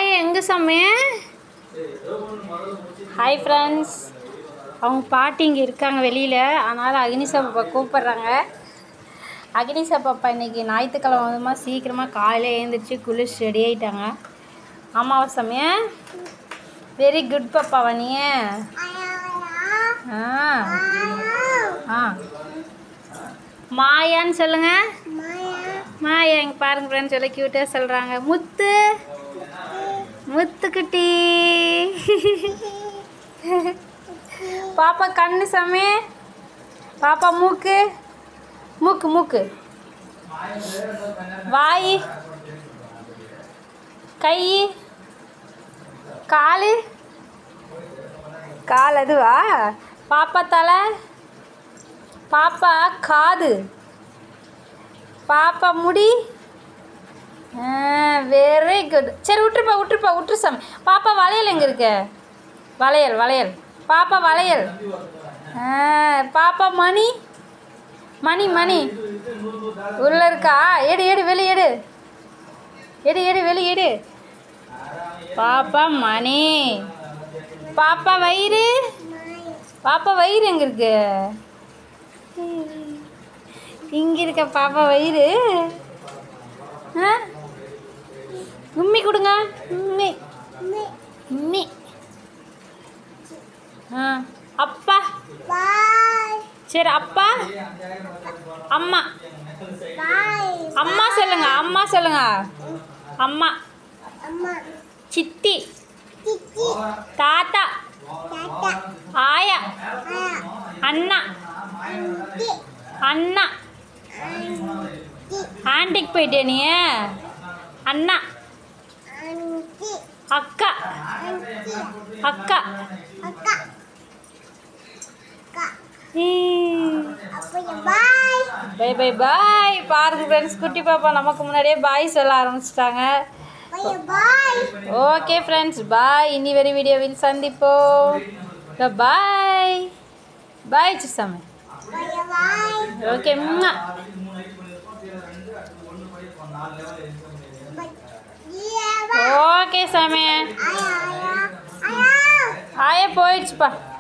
ஆயா எங்கே சாமி ஹாய் ஃப்ரெண்ட்ஸ் அவங்க பாட்டி இங்கே இருக்காங்க வெளியில் அதனால் அக்னிசா பாப்பா கூப்பிட்றாங்க அக்னிசா பாப்பா இன்றைக்கி ஞாயிற்றுக்கிழமை வந்துமா சீக்கிரமாக காலையில் எழுந்திரிச்சு குளிச்சு ரெடி ஆகிட்டாங்க ஆமாவா சாமி வெரி குட் பாப்பாவா நீ ஆ ஆ மாயான்னு சொல்லுங்க மாயா இங்கே பாருங்க ஃப்ரெண்ட்ஸ் எல்லாம் க்யூட்டாக சொல்கிறாங்க முத்து முத்துக்குட்டி பாப்பா கண்ணு சாமி பாப்பா மூக்கு மூக்கு மூக்கு வாய் கை காலு கால் அதுவா பாப்பா தலை பாப்பா காது பாப்பா முடி வெரி குட் சரி விட்டுருப்பா விட்டுருப்பா விட்டுரு சாமி பாப்பா வளையல் எங்கே இருக்கு வளையல் வளையல் பாப்பா வளையல் ஆ, பாப்பா மணி மணி மணி உள்ள இருக்கா எடு எடு வெளி எடு எடு எடு வெளி எடு பாப்பா மணி பாப்பா வயிறு பாப்பா வயிறு எங்கே இருக்கு இங்கே இருக்க பாப்பா வயிறு ஆ உம்மி கொடுங்க உம்மி உம்மி ஆ அப்பா சரி அப்பா அம்மா அம்மா சொல்லுங்க அம்மா சொல்லுங்க அம்மா சித்தி தாத்தா ஆயா அண்ணா அண்ணா ஆண்டிக்கு போயிட்டே நீ அண்ணா அக்கா அக்கா பை பை பாய் பாருங்க ஃப்ரெண்ட்ஸ் குட்டி பாப்பா நமக்கு முன்னாடியே பாய் சொல்ல ஆரம்பிச்சிட்டாங்க ஓகே ஃப்ரெண்ட்ஸ் பாய் இனி வரை வீடியோவில் சந்திப்போம் பாய் பாய் சிஸ்ஸாமே ஓகே ஓகே சாமி ஆயா போயிடுச்சுப்பா